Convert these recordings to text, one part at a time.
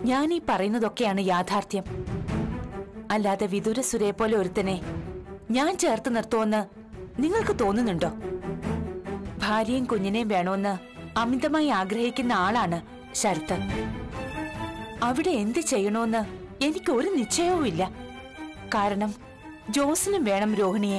ഞാൻ ഈ പറയുന്നതൊക്കെയാണ് യാഥാർത്ഥ്യം അല്ലാതെ വിദുര സുരയെ പോലെ ഒരുത്തനെ ഞാൻ ചേർത്ത് നിർത്തുമെന്ന് നിങ്ങൾക്ക് തോന്നുന്നുണ്ടോ ഭാര്യയും കുഞ്ഞിനെയും വേണമെന്ന് അമിതമായി ആഗ്രഹിക്കുന്ന ആളാണ് ശരത്ത് അവിടെ എന്ത് ചെയ്യണമെന്ന് എനിക്ക് ഒരു നിശ്ചയവും ഇല്ല കാരണം ജോസിനും വേണം രോഹിണിയെ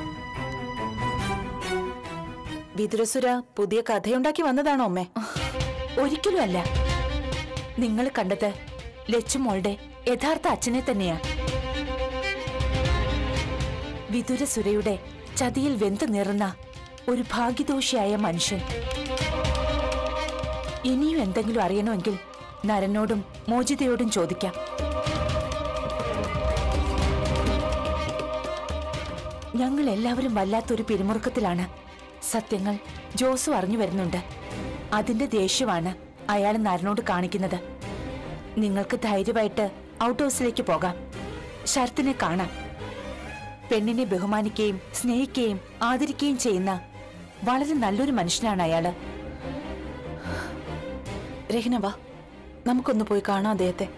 വിതുരസുര പുതിയ കഥയുണ്ടാക്കി വന്നതാണോ അമ്മേ ഒരിക്കലും അല്ല നിങ്ങൾ കണ്ടത് ലച്ചുമോളുടെ യഥാർത്ഥ അച്ഛനെ തന്നെയാണ് വിതുര സുരയുടെ ചതിയിൽ വെന്തു നിറന്ന ഒരു ഭാഗ്യദോഷിയായ മനുഷ്യൻ ഇനിയും എന്തെങ്കിലും അറിയണമെങ്കിൽ നരനോടും മോചിതയോടും ചോദിക്കാം ഞങ്ങൾ എല്ലാവരും വല്ലാത്തൊരു പിരിമുറുക്കത്തിലാണ് സത്യങ്ങൾ ജോസു അറിഞ്ഞു വരുന്നുണ്ട് അതിന്റെ ദേഷ്യമാണ് അയാൾ നരനോട് കാണിക്കുന്നത് നിങ്ങൾക്ക് ധൈര്യമായിട്ട് ഔട്ട് ഹൗസിലേക്ക് പോകാം ശരത്തിനെ കാണാം പെണ്ണിനെ ബഹുമാനിക്കുകയും സ്നേഹിക്കുകയും ആദരിക്കുകയും ചെയ്യുന്ന വളരെ നല്ലൊരു മനുഷ്യനാണ് അയാള് രഹ്ന വാ നമുക്കൊന്ന് പോയി കാണാം അദ്ദേഹത്തെ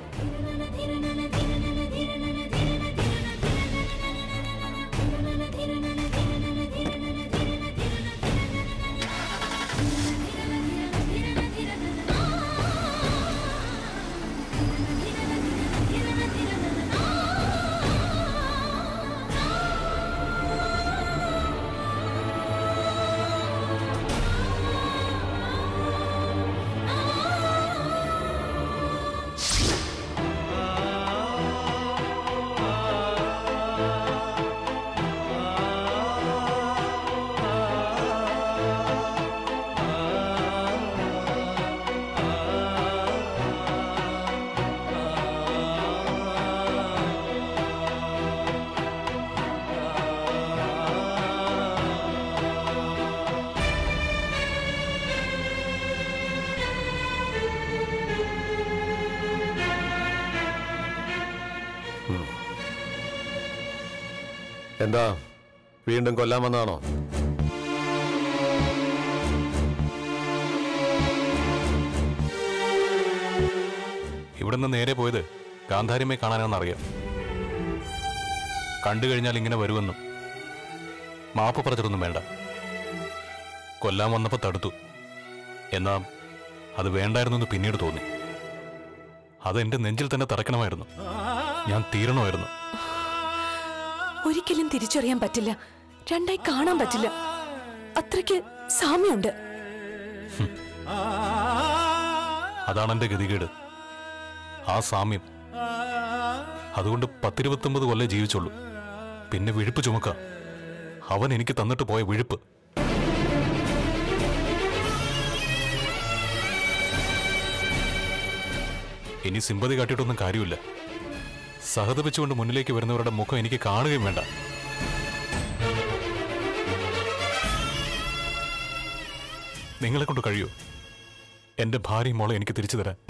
എന്താ വീണ്ടും കൊല്ലാൻ വന്നതാണോ ഇവിടുന്ന് നേരെ പോയത് ഗാന്ധാരിയമ്മയെ കാണാനാണെന്നറിയാം കണ്ടു കഴിഞ്ഞാൽ ഇങ്ങനെ വരുമെന്നും മാപ്പ് പറഞ്ഞിട്ടൊന്നും വേണ്ട കൊല്ലാൻ വന്നപ്പോൾ തടുത്തു എന്നാ അത് വേണ്ടായിരുന്നു എന്ന് പിന്നീട് തോന്നി അത് എന്റെ നെഞ്ചിൽ തന്നെ തറയ്ക്കണമായിരുന്നു ഞാൻ തീരണമായിരുന്നു ഒരിക്കലും തിരിച്ചറിയാൻ പറ്റില്ല രണ്ടായി കാണാൻ പറ്റില്ല അത്രയ്ക്ക് സാമ്യമുണ്ട് അതാണ് എന്റെ ഗതികേട് ആ സാമ്യം അതുകൊണ്ട് പത്തിരുപത്തൊമ്പത് കൊല്ലേ ജീവിച്ചുള്ളൂ പിന്നെ വിഴുപ്പ് ചുമക്ക അവൻ എനിക്ക് തന്നിട്ട് പോയ വിഴുപ്പ് ഇനി സിമ്പതി കാട്ടിയിട്ടൊന്നും കാര്യമില്ല സഹതപിച്ചുകൊണ്ട് മുന്നിലേക്ക് വരുന്നവരുടെ മുഖം എനിക്ക് കാണുകയും വേണ്ട നിങ്ങളെ കൊണ്ട് കഴിയൂ എന്റെ ഭാര്യയും മോളെ എനിക്ക് തിരിച്ചു തരാൻ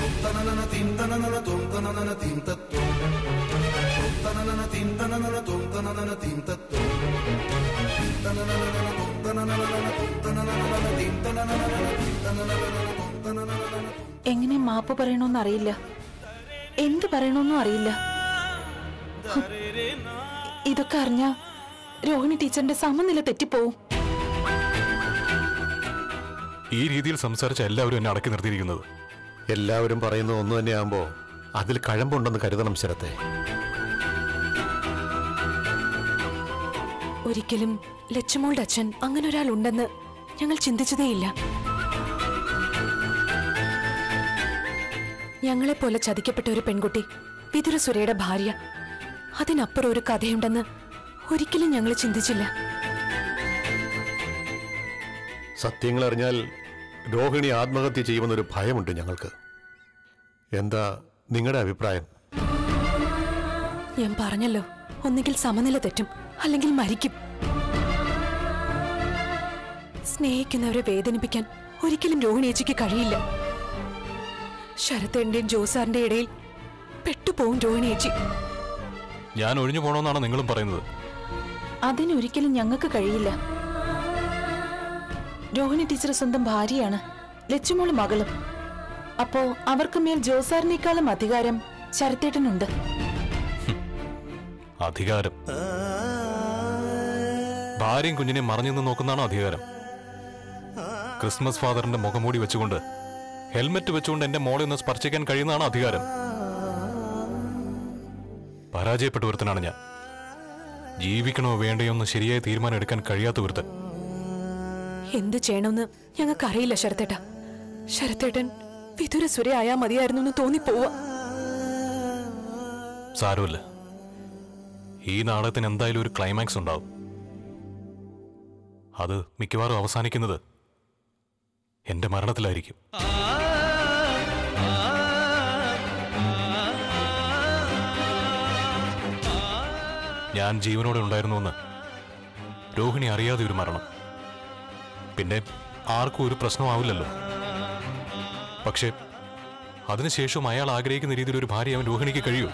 എങ്ങനെ മാപ്പ് പറയണമെന്ന് അറിയില്ല എന്ത് പറയണമെന്നും അറിയില്ല ഹും. ഇതൊക്കെ അറിഞ്ഞ രോഹിണി ടീച്ചറിന്റെ സമനില തെറ്റിപ്പോവും ഈ രീതിയിൽ സംസാരിച്ച എല്ലാവരും എന്നെ അടക്കി നിർത്തിയിരിക്കുന്നത് എല്ലാവരും പറയുന്നത് ഒന്നു തന്നെയാകുമ്പോ അതിൽ കഴമ്പുണ്ടെന്ന് കരുതണം ശരത്തെ ഒരിക്കലും ലച്ചുമോളുടെ അച്ഛൻ അങ്ങനെ ഒരാൾ ഉണ്ടെന്ന് ഞങ്ങൾ ചിന്തിച്ചതേയില്ല ഞങ്ങളെപ്പോലെ ചതിക്കപ്പെട്ട ഒരു പെൺകുട്ടി വിതുര സുരയുടെ ഭാര്യ അതിനപ്പുറം ഒരു കഥയുണ്ടെന്ന് ഒരിക്കലും ഞങ്ങൾ ചിന്തിച്ചില്ല സത്യങ്ങൾ അറിഞ്ഞാൽ രോഹിണി ആത്മഹത്യ ചെയ്യുമെന്നൊരു ഭയമുണ്ട് ഞങ്ങൾക്ക് എന്താ നിങ്ങളുടെ അഭിപ്രായം ഞാൻ പറഞ്ഞല്ലോ ഒന്നുകിൽ സമനില തെറ്റും അല്ലെങ്കിൽ മരിക്കും സ്നേഹിക്കുന്നവരെ വേദനിപ്പിക്കാൻ ഒരിക്കലും രോഹിണിയേച്ചിക്ക് കഴിയില്ല ശരത്തേന്റെയും ജോസാറിന്റെ ഇടയിൽ പെട്ടുപോകും രോഹിണിയേച്ചി ഞാൻ ഒഴിഞ്ഞു പോകണമെന്നാണ് നിങ്ങളും പറയുന്നത് അതിനൊരിക്കലും ഞങ്ങൾക്ക് കഴിയില്ല രോഹിണി ടീച്ചർ സ്വന്തം ഭാര്യയാണ് ലച്ചുമോള് മകളും അപ്പോ അവർക്ക് മേൽ ജോസാറിനേക്കാളും അധികാരം ശരത്തേട്ടനുണ്ട് അധികാരം ഭാര്യയും കുഞ്ഞിനെ മറഞ്ഞു നിന്ന് നോക്കുന്നതാണോ അധികാരം ക്രിസ്മസ് ഫാദറിന്റെ മുഖംമൂടി വെച്ചുകൊണ്ട് ഹെൽമെറ്റ് വെച്ചുകൊണ്ട് എന്റെ മോളെ ഒന്ന് സ്പർശിക്കാൻ കഴിയുന്നതാണോ അധികാരം പരാജയപ്പെട്ട ഒരുത്തനാണ് ഞാൻ ജീവിക്കണോ വേണ്ടയോ എന്ന് ശരിയായ തീരുമാനം എടുക്കാൻ കഴിയാത്ത ഒരുത്തൻ എന്ത് ചെയ്യണമെന്ന് ഞങ്ങൾക്കറിയില്ല ശരത്തേട്ട ശരത്തേട്ടൻ വിതുര സുര ആയാ മതിയായിരുന്നു എന്ന് തോന്നിപ്പോവാ സാരമില്ല ഈ നാടകത്തിന് എന്തായാലും ഒരു ക്ലൈമാക്സ് ഉണ്ടാവും അത് മിക്കവാറും അവസാനിക്കുന്നത് എന്റെ മരണത്തിലായിരിക്കും ഞാൻ ജീവനോടെ ഉണ്ടായിരുന്നുവെന്ന് രോഹിണി അറിയാതെ ഒരു മരണം പിന്നെ ആർക്കും ഒരു പ്രശ്നമാവില്ലല്ലോ പക്ഷേ അതിനുശേഷം അയാൾ ആഗ്രഹിക്കുന്ന രീതിയിൽ ഒരു ഭാര്യ അവൻ രോഹിണിക്ക് കഴിയൂ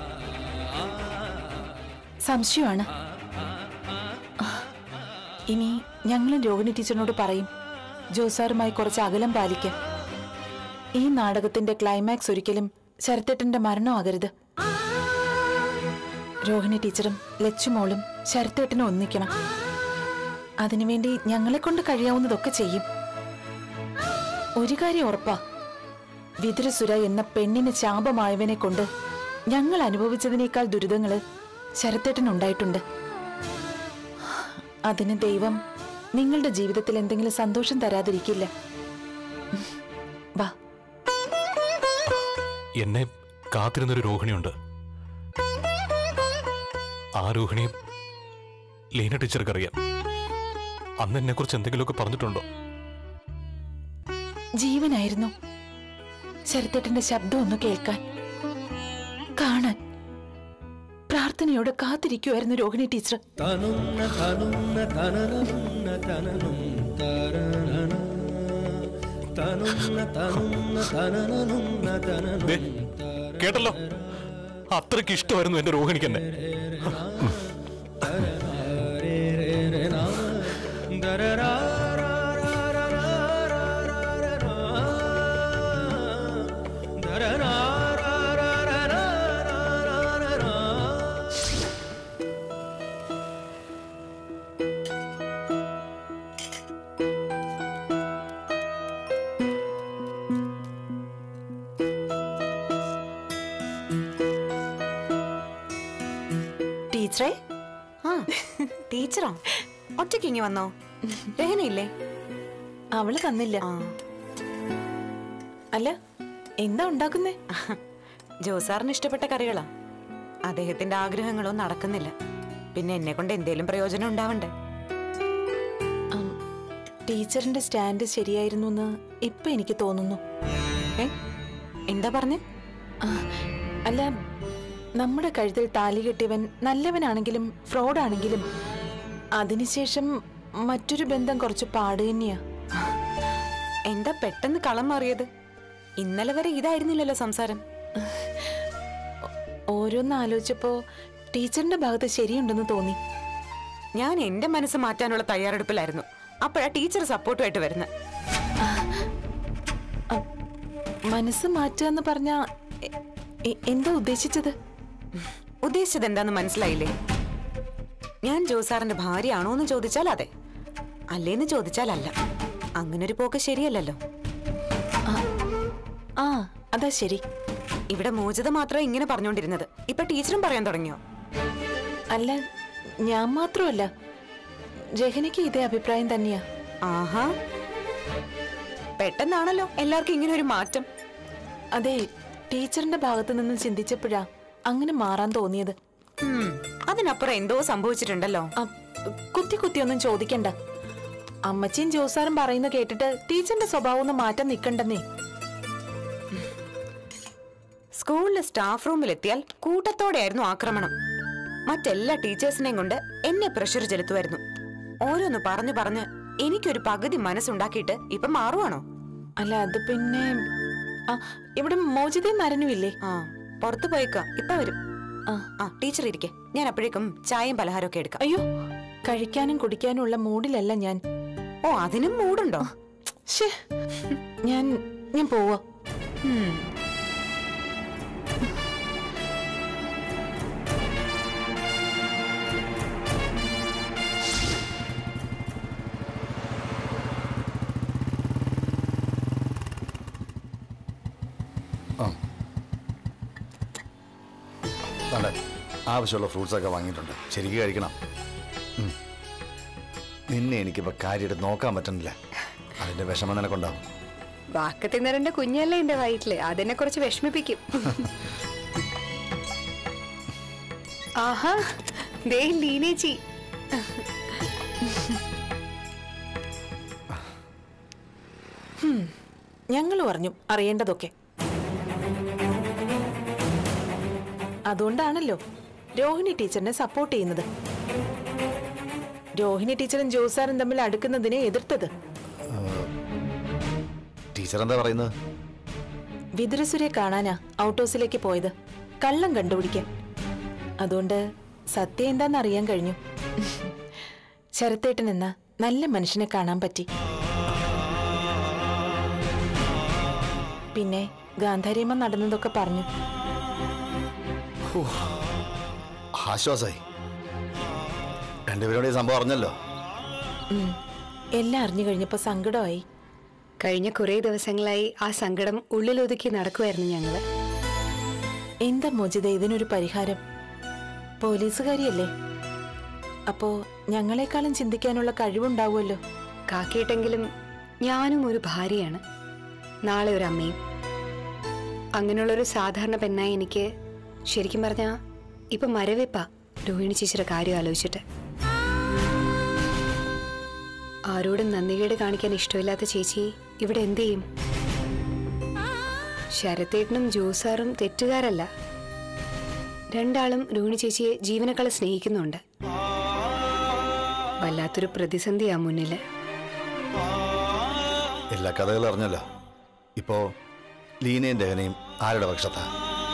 സംശയമാണ് ആ, ഇനി ഞങ്ങളും രോഹിണി ടീച്ചറിനോട് പറയും ജോസാറുമായി കുറച്ച് അകലം പാലിക്കാൻ ഈ നാടകത്തിന്റെ ക്ലൈമാക്സ് ഒരിക്കലും ശരത്തേട്ടന്റെ മരണമാകരുത് രോഹിണി ടീച്ചറും ലച്ചുമോളും ശരത്തേട്ടനും ഒന്നിക്കണം അതിനുവേണ്ടി ഞങ്ങളെ കൊണ്ട് കഴിയാവുന്നതൊക്കെ ചെയ്യും ഒരു കാര്യം ഉറപ്പാ വിതുരസുര എന്ന പെണ്ണിന് ശാപമായവനെ കൊണ്ട് ഞങ്ങൾ അനുഭവിച്ചതിനേക്കാൾ ദുരിതങ്ങള് ശരത്തേട്ടനുണ്ടായിട്ടുണ്ട് അതിന് ദൈവം നിങ്ങളുടെ ജീവിതത്തിൽ എന്തെങ്കിലും സന്തോഷം തരാതിരിക്കില്ല ഉം. വാ എന്നെ കാത്തിരുന്നൊരു രോഹിണിയുണ്ട് ആ രോഹിണിയെ ലീന ടീച്ചർക്ക് അറിയാം അന്ന് എന്നെ കുറിച്ച് എന്തെങ്കിലുമൊക്കെ പറഞ്ഞിട്ടുണ്ടോ ജീവനായിരുന്നു ശരത്തേട്ടന്റെ ശബ്ദം ഒന്ന് കേൾക്കാൻ കാണാൻ പ്രാർത്ഥനയോടെ കാത്തിരിക്കുമായിരുന്നു രോഹിണി ടീച്ചർ തനുന്ന തനുന്ന തനനനുന്ന തനനും തരനന തനുന്ന തനുന്ന തനനനുന്ന തനനും ദേ, കേട്ടല്ലോ അത്രയ്ക്ക് ഇഷ്ടമായിരുന്നു എന്റെ രോഹിണിക്ക് എന്നെ രേ രേ രേ നാ ദരരാ രാ രാ രാ രാ രാ രാ രാ ദരരാ രാ രാ രാ രാ രാ രാ രാ ടീച്ചറെ ആ ടീച്ചറോ ഒറ്റയ്ക്ക് ഇങ്ങി വന്നോ രഹനയില്ലേ അവള് തന്നില്ല ആ അല്ല എന്താ ഉണ്ടാക്കുന്നേ ജോസാറിന് ഇഷ്ടപ്പെട്ട കറികളാ അദ്ദേഹത്തിന്റെ ആഗ്രഹങ്ങളൊന്നും നടക്കുന്നില്ല പിന്നെ എന്നെ കൊണ്ട് എന്തേലും പ്രയോജനം ഉണ്ടാവണ്ടേ ഉം, ടീച്ചറിന്റെ സ്റ്റാൻഡ് ശരിയായിരുന്നു എന്ന് ഇപ്പൊ എനിക്ക് തോന്നുന്നു ഏ എന്താ പറഞ്ഞേ ആ, അല്ല നമ്മുടെ കഴുത്തിൽ താലി കെട്ടിയവൻ നല്ലവനാണെങ്കിലും ഫ്രോഡാണെങ്കിലും അതിനുശേഷം മറ്റൊരു ബന്ധം കുറച്ച് പാട് തന്നെയാ എന്താ പെട്ടെന്ന് കളം മാറിയത് ഇന്നലെ വരെ ഇതായിരുന്നില്ലല്ലോ സംസാരം ഓരോന്ന് ആലോചിച്ചപ്പോ ടീച്ചറിന്റെ ഭാഗത്ത് ശരിയുണ്ടെന്ന് തോന്നി ഞാൻ എന്റെ മനസ്സ് മാറ്റാനുള്ള തയ്യാറെടുപ്പിലായിരുന്നു അപ്പോഴാ ടീച്ചർ സപ്പോർട്ടുമായിട്ട് വരുന്നത് മനസ്സ് മാറ്റുക എന്ന് പറഞ്ഞ എന്താ ഉദ്ദേശിച്ചത് ഉദ്ദേശിച്ചത് എന്താന്ന് മനസ്സിലായില്ലേ ഞാൻ ജോസാറിന്റെ ഭാര്യയാണോ എന്ന് ചോദിച്ചാൽ അതെ അല്ലേന്ന് ചോദിച്ചാൽ അല്ല അങ്ങനൊരു പോക്ക് ശരിയല്ലല്ലോ ആ അതാ ശരി ഇവിടെ മോചിത മാത്രം ഇങ്ങനെ പറഞ്ഞുകൊണ്ടിരുന്നത് ഇപ്പൊ ടീച്ചറും പറയാൻ തുടങ്ങിയോ അല്ല ഞാൻ മാത്രമല്ല രഹനയ്ക്ക് ഇതേ അഭിപ്രായം തന്നെയാ ആഹാ പെട്ടെന്നാണല്ലോ എല്ലാവർക്കും ഇങ്ങനെ ഒരു മാറ്റം അതെ ടീച്ചറിന്റെ ഭാഗത്ത് നിന്ന് ചിന്തിച്ചപ്പോഴാ അങ്ങനെ മാറാൻ തോന്നിയത് ഉം, അതിനപ്പുറം എന്തോ സംഭവിച്ചിട്ടുണ്ടല്ലോ ആ, കുത്തി കുത്തി ഒന്നും ചോദിക്കണ്ട അമ്മച്ചിയും ജോസാറും പറയുന്ന കേട്ടിട്ട് ടീച്ചറിന്റെ സ്വഭാവം ഒന്ന് മാറ്റാൻ നിക്കണ്ടെന്നേ സ്കൂളിലെ സ്റ്റാഫ് റൂമിലെത്തിയാൽ കൂട്ടത്തോടെയായിരുന്നു ആക്രമണം മറ്റെല്ലാ ടീച്ചേഴ്സിനെയും കൊണ്ട് എന്നെ പ്രഷർ ചെലുത്തുമായിരുന്നു ഓരോന്ന് പറഞ്ഞു പറഞ്ഞ് എനിക്കൊരു പകുതി മനസ്സുണ്ടാക്കിയിട്ട് ഇപ്പൊ മാറുവാണോ അല്ല അത് പിന്നെ ആ ഇവിടെ മോചിതയും നരനുമില്ലേ ആ പുറത്തു പോയേക്ക ഇപ്പൊ വരും ആ ആ ടീച്ചർ ഇരിക്കെ ഞാൻ അപ്പോഴേക്കും ചായയും പലഹാരമൊക്കെ എടുക്കാം അയ്യോ കഴിക്കാനും കുടിക്കാനും ഉള്ള മൂഡിലല്ല ഞാൻ ഓ അതിനും മൂടുണ്ടോ ശ്ശേ, ഞാൻ ഞാൻ പോവാ നല്ല ആവശ്യമുള്ള ഫ്രൂട്ട്സൊക്കെ വാങ്ങിയിട്ടുണ്ട് ശരിക്കും കഴിക്കണം ഉം. നിന്നെ എനിക്കിപ്പോൾ കാര്യമായിട്ട് നോക്കാൻ പറ്റുന്നില്ല അതിൻ്റെ വിഷമം നിനക്കുണ്ടാവും വാക്ക് തിന്നറിന്റെ കുഞ്ഞല്ലേ എന്റെ വയറ്റില് അതെന്നെ കുറച്ച് വിഷമിപ്പിക്കും ആഹാ ദേ ലീനേച്ചി ഞങ്ങൾ പറഞ്ഞു അറിയേണ്ടതൊക്കെ അതുകൊണ്ടാണല്ലോ രോഹിണി ടീച്ചറിനെ സപ്പോർട്ട് ചെയ്യുന്നത് രോഹിണി ടീച്ചറും ജോസാറും തമ്മിൽ അടുക്കുന്നതിനെ എതിർത്തത് ടീച്ചർ എന്താ പറയുന്നത് വിതുരസുരെ കാണാനാ ഔട്ട് ഹൗസിലേക്ക് പോയത് കള്ളം കണ്ടുപിടിക്കാൻ അതുകൊണ്ട് സത്യം എന്താന്ന് അറിയാൻ കഴിഞ്ഞു ശരത്തേട്ടൻ എന്ന നല്ല മനുഷ്യനെ കാണാൻ പറ്റി പിന്നെ ഗാന്ധാരിയമ്മ നടന്നതൊക്കെ പറഞ്ഞു ആശ്വാസമായി രണ്ടുപേരോട് ഈ സംഭവം അറിഞ്ഞല്ലോ ഉം. എല്ലാം അറിഞ്ഞു കഴിഞ്ഞപ്പോ സങ്കടമായി കഴിഞ്ഞ കുറേ ദിവസങ്ങളായി ആ സങ്കടം ഉള്ളിലൊതുക്കി നടക്കുമായിരുന്നു ഞങ്ങള് എന്താ മോചിത ഇതിനൊരു പരിഹാരം പോലീസുകാരിയല്ലേ അപ്പോ ഞങ്ങളെക്കാളും ചിന്തിക്കാനുള്ള കഴിവുണ്ടാവുമല്ലോ കാക്കിയിട്ടെങ്കിലും ഞാനും ഒരു ഭാര്യയാണ് നാളെ ഒരു അമ്മയും അങ്ങനെയുള്ളൊരു സാധാരണ പെണ്ണായി എനിക്ക് ശരിക്കും പറഞ്ഞാ ഇപ്പൊ മരവിപ്പാ രോഹിണി ചേച്ചിയുടെ കാര്യം ആലോചിച്ചിട്ട് ആരോടും നന്ദികേട് കാണിക്കാൻ ഇഷ്ടമില്ലാത്ത ചേച്ചി ഇവിടെ എന്ത് ചെയ്യും ശരത്തേട്ടനും ജോസാറും തെറ്റുകാരല്ല രണ്ടാളും രോഹിണി ചേച്ചിയെ ജീവനക്കാളെ സ്നേഹിക്കുന്നുണ്ട് വല്ലാത്തൊരു പ്രതിസന്ധിയാ മുന്നില് എല്ലാ കഥകളും അറിഞ്ഞല്ലോ ഇപ്പോ ലീനയും ദഹനയും ആരുടെ പക്ഷത്താ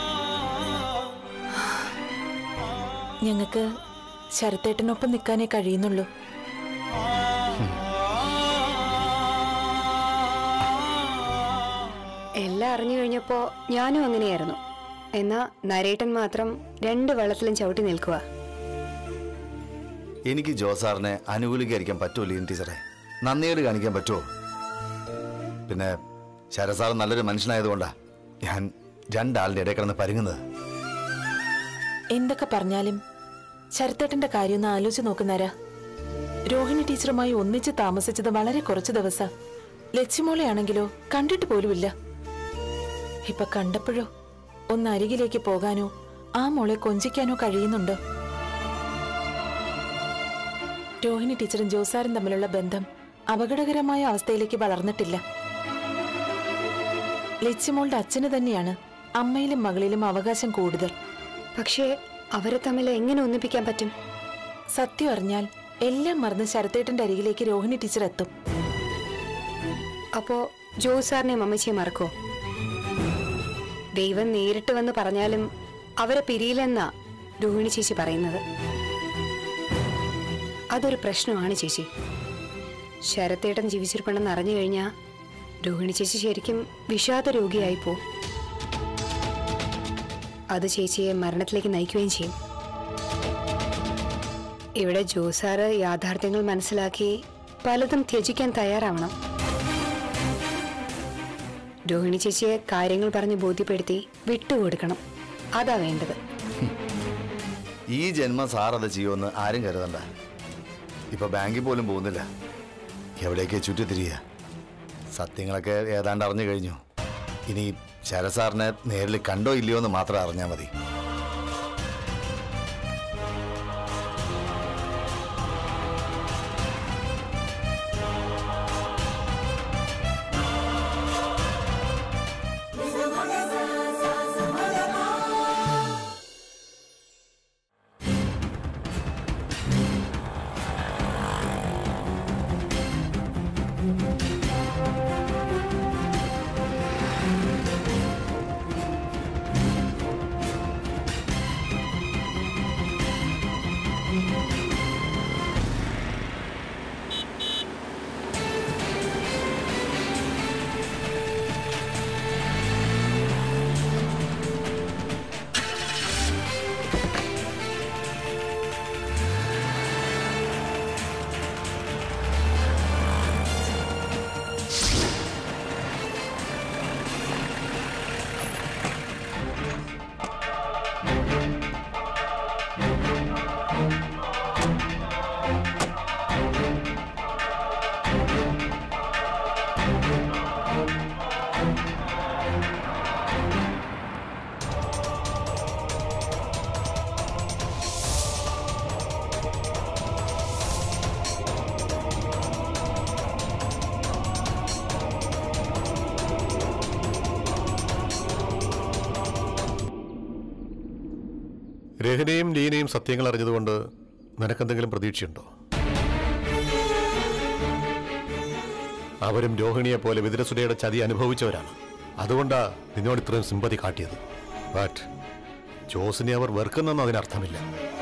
ഞങ്ങൾക്ക് ശരത്തേട്ടനൊപ്പം നിൽക്കാനേ കഴിയുന്നുള്ളൂ എല്ലാം അറിഞ്ഞു കഴിഞ്ഞപ്പോ ഞാനും അങ്ങനെയായിരുന്നു എന്നാ നരേട്ടൻ മാത്രം രണ്ട് വള്ളത്തിലും ചവിട്ടി നിൽക്കുക എനിക്ക് ജോസാറിനെ അനുകൂലികരിക്കാൻ പറ്റുമോ ലീൻ ടീച്ചറെ നന്ദിയോട് കാണിക്കാൻ പറ്റുമോ പിന്നെ ശരസാർ നല്ലൊരു മനുഷ്യനായതുകൊണ്ടാ ഞാൻ രണ്ടാളുടെ ഇടയിൽ കിടന്ന് പരുങ്ങുന്നത് എന്തൊക്കെ പറഞ്ഞാലും ശരത്തേട്ടന്റെ കാര്യം ഒന്ന് ആലോചിച്ച് നോക്കുന്നാരാ രോഹിണി ടീച്ചറുമായി ഒന്നിച്ച് താമസിച്ചത് വളരെ കുറച്ചു ദിവസം ലക്ഷ്യമോളെയാണെങ്കിലോ കണ്ടിട്ട് പോലുമില്ല ഇപ്പൊ കണ്ടപ്പോഴോ ഒന്ന് അരികിലേക്ക് പോകാനോ ആ മോളെ കൊഞ്ചിക്കാനോ കഴിയുന്നുണ്ടോ രോഹിണി ടീച്ചറും ജോസാറും തമ്മിലുള്ള ബന്ധം അപകടകരമായ അവസ്ഥയിലേക്ക് വളർന്നിട്ടില്ല ലക്ഷ്യമോളുടെ അച്ഛന് തന്നെയാണ് അമ്മയിലും മകളിലും അവകാശം കൂടുതൽ പക്ഷേ അവരെ തമ്മിൽ എങ്ങനെ ഒന്നിപ്പിക്കാൻ പറ്റും സത്യം അറിഞ്ഞാൽ എല്ലാം മറന്ന് ശരത്തേട്ടന്റെ അരികിലേക്ക് രോഹിണി ടീച്ചർ എത്തും അപ്പോ ജോസാറിനെയും അമ്മച്ചിയെ മറക്കോ ദൈവം നേരിട്ട് വന്ന് പറഞ്ഞാലും അവരെ പിരിയില്ലെന്നാ രോഹിണി ചേച്ചി പറയുന്നത് അതൊരു പ്രശ്നമാണ് ചേച്ചി ശരത്തേട്ടൻ ജീവിച്ചിരിപ്പുണ്ടെന്ന് അറിഞ്ഞു കഴിഞ്ഞാ രോഹിണി ചേച്ചി ശരിക്കും വിഷാദ രോഗിയായി പോവും അത് ചേച്ചിയെ മരണത്തിലേക്ക് നയിക്കുകയും ചെയ്യും ഇവിടെ ജോസാറ് യാഥാർത്ഥ്യങ്ങൾ മനസ്സിലാക്കി പലതും ത്യജിക്കാൻ തയ്യാറാവണം രോഹിണി ചേച്ചിയെ കാര്യങ്ങൾ പറഞ്ഞ് ബോധ്യപ്പെടുത്തി വിട്ടുകൊടുക്കണം അതാ വേണ്ടത് ഈ ജന്മം സാർ അത് ചെയ്യുമെന്ന് ആരും കരുതണ്ട ഇപ്പൊ ബാങ്കിൽ പോലും പോകുന്നില്ല എവിടേക്ക് ചുറ്റിത്തിരിയ സത്യങ്ങളൊക്കെ ഏതാണ്ട് അറിഞ്ഞു കഴിഞ്ഞു ഇനി ശരസാറിനെ നേരിൽ കണ്ടോ ഇല്ലയോ എന്ന് മാത്രം അറിഞ്ഞാൽ മതി രഹനയും ലീനയും സത്യങ്ങൾ അറിഞ്ഞതുകൊണ്ട് നിനക്കെന്തെങ്കിലും പ്രതീക്ഷയുണ്ടോ അവരും രോഹിണിയെ പോലെ വിതുരസുരയുടെ ചതി അനുഭവിച്ചവരാണ് അതുകൊണ്ടാ നിന്നോട് ഇത്രയും സിമ്പതി കാട്ടിയത് ബട്ട് ജോസിനെ അവർ വെറുക്കുന്നെന്ന് അതിനർത്ഥമില്ല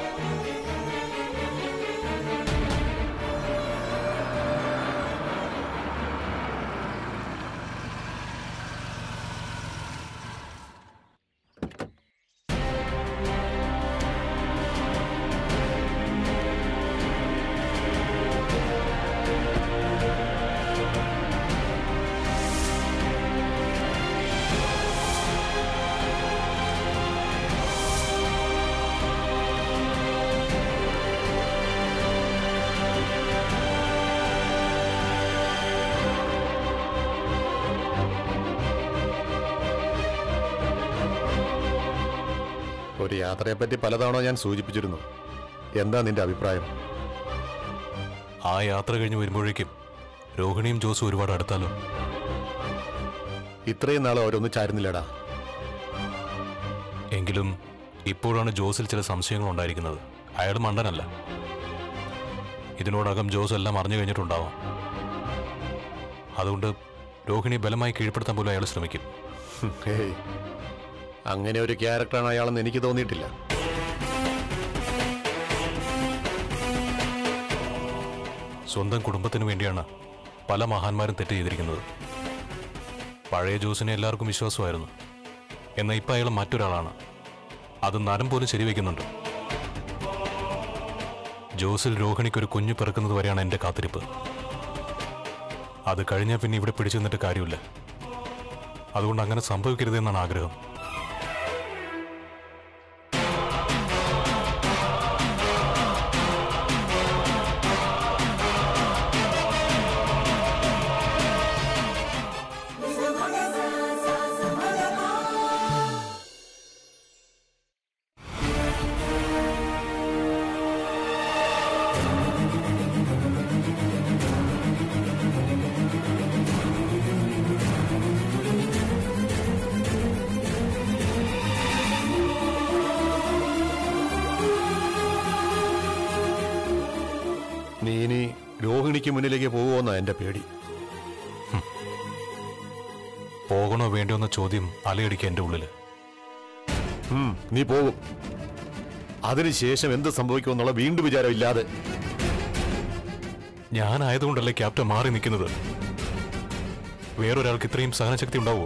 ഒരു യാത്രയെപ്പറ്റി പലതവണ ഞാൻ സൂചിപ്പിച്ചിരുന്നു എന്താ നിന്റെ അഭിപ്രായം ആ യാത്ര കഴിഞ്ഞ് വരുമ്പോഴേക്കും രോഹിണിയും ജോസും ഒരുപാട് അടുത്താലോ ഇത്രയും നാൾ അവരൊന്ന് ചാരുന്നില്ലടാ എങ്കിലും ഇപ്പോഴാണ് ജോസിൽ ചില സംശയങ്ങൾ ഉണ്ടായിരിക്കുന്നത് അയാൾ മണ്ടനല്ല ഇതിനോടകം ജോസ് എല്ലാം അറിഞ്ഞു കഴിഞ്ഞിട്ടുണ്ടാവാം അതുകൊണ്ട് രോഹിണി ബലമായി കീഴ്പ്പെടുത്താൻ പോലും അയാൾ ശ്രമിക്കും ഹും, ഹേയ് അങ്ങനെ ഒരു ക്യാരക്ടറാണ് അയാളെന്ന് എനിക്ക് തോന്നിയിട്ടില്ല സ്വന്തം കുടുംബത്തിന് വേണ്ടിയാണ് പല മഹാന്മാരും തെറ്റ് ചെയ്തിരിക്കുന്നത് പഴയ ജോസിനെ എല്ലാവർക്കും വിശ്വാസമായിരുന്നു എന്നാൽ ഇപ്പം അയാൾ മറ്റൊരാളാണ് അത് നരം പോലും ശരിവെക്കുന്നുണ്ട് ജോസിൽ രോഹിണിക്കൊരു കുഞ്ഞു പിറക്കുന്നത് വരെയാണ് എൻ്റെ കാത്തിരിപ്പ് അത് കഴിഞ്ഞാൽ പിന്നെ ഇവിടെ പിടിച്ചു നിന്നിട്ട് കാര്യമില്ല അതുകൊണ്ട് അങ്ങനെ സംഭവിക്കരുതെന്നാണ് ആഗ്രഹം നീ ഇനി രോഹിണിക്ക് മുന്നിലേക്ക് പോകുമെന്നാ എന്റെ പേടി പോകണോ വേണ്ടോ എന്ന ചോദ്യം അലയടിക്കുക എൻ്റെ ഉള്ളിൽ ഉം, നീ പോകും അതിനുശേഷം എന്ത് സംഭവിക്കുമെന്നുള്ള വീണ്ടും വിചാരം ഇല്ലാതെ ഞാനായതുകൊണ്ടല്ലേ ക്യാപ്റ്റൻ മാറി നിൽക്കുന്നത് വേറൊരാൾക്ക് ഇത്രയും സഹനശക്തി ഉണ്ടാവുമോ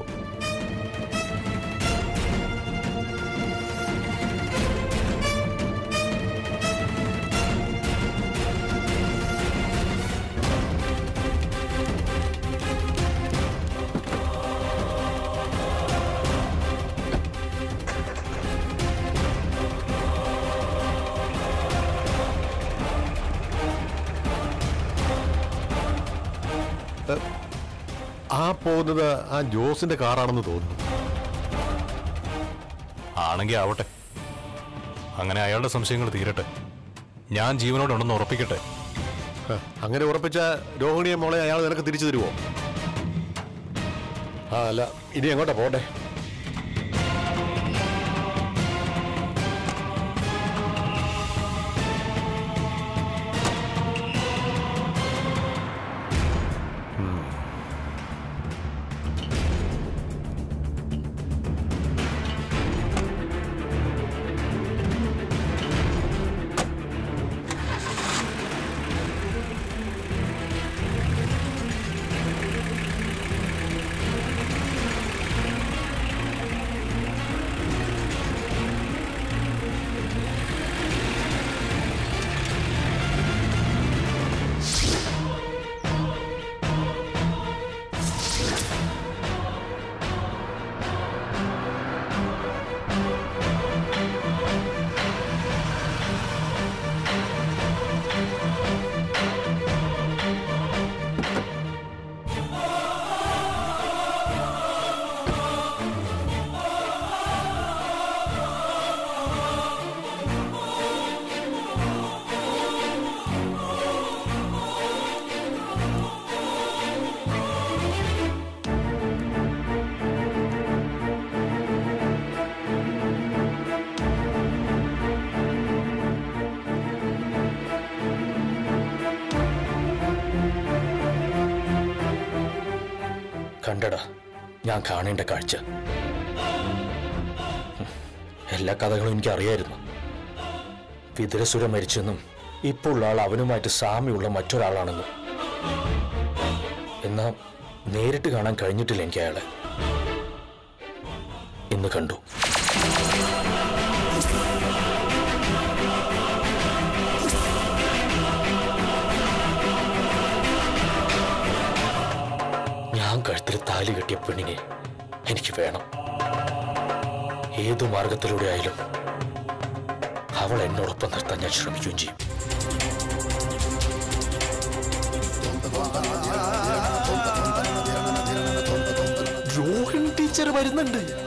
ആ പോകുന്നത് ആ ജോസിന്റെ കാറാണെന്ന് തോന്നുന്നു ആണെങ്കിൽ ആവട്ടെ അങ്ങനെ അയാളുടെ സംശയങ്ങൾ തീരട്ടെ ഞാൻ ജീവനോടുണ്ടെന്ന് ഉറപ്പിക്കട്ടെ ഹ, അങ്ങനെ ഉറപ്പിച്ച രോഹിണിയെ മോളെ അയാൾ നിനക്ക് തിരിച്ചു തരുമോ ആ അല്ല ഇനി എങ്ങോട്ടാ പോട്ടെ കണ്ടടാ ഞാൻ കാണേണ്ട കാഴ്ച ഹും, എല്ലാ കഥകളും എനിക്ക് അറിയായിരുന്നു വിതുരസുര മരിച്ചെന്നും ഇപ്പോൾ ഉള്ള ആൾ അവനുമായിട്ട് സാമ്യമുള്ള മറ്റൊരാളാണെന്നും എന്നാ നേരിട്ട് കാണാൻ കഴിഞ്ഞിട്ടില്ല എനിക്ക് അയാളെ ഇന്ന് കണ്ടു ഞാൻ കഴുത്തിൽ താലി കെട്ടിയ പെണ്ണിനെ എനിക്ക് വേണം ഏതു മാർഗത്തിലൂടെ ആയാലും അവൾ എന്നോടൊപ്പം നിർത്താൻ ഞാൻ ശ്രമിക്കുകയും ചെയ്യും രോഹിണി ടീച്ചർ വരുന്നുണ്ട്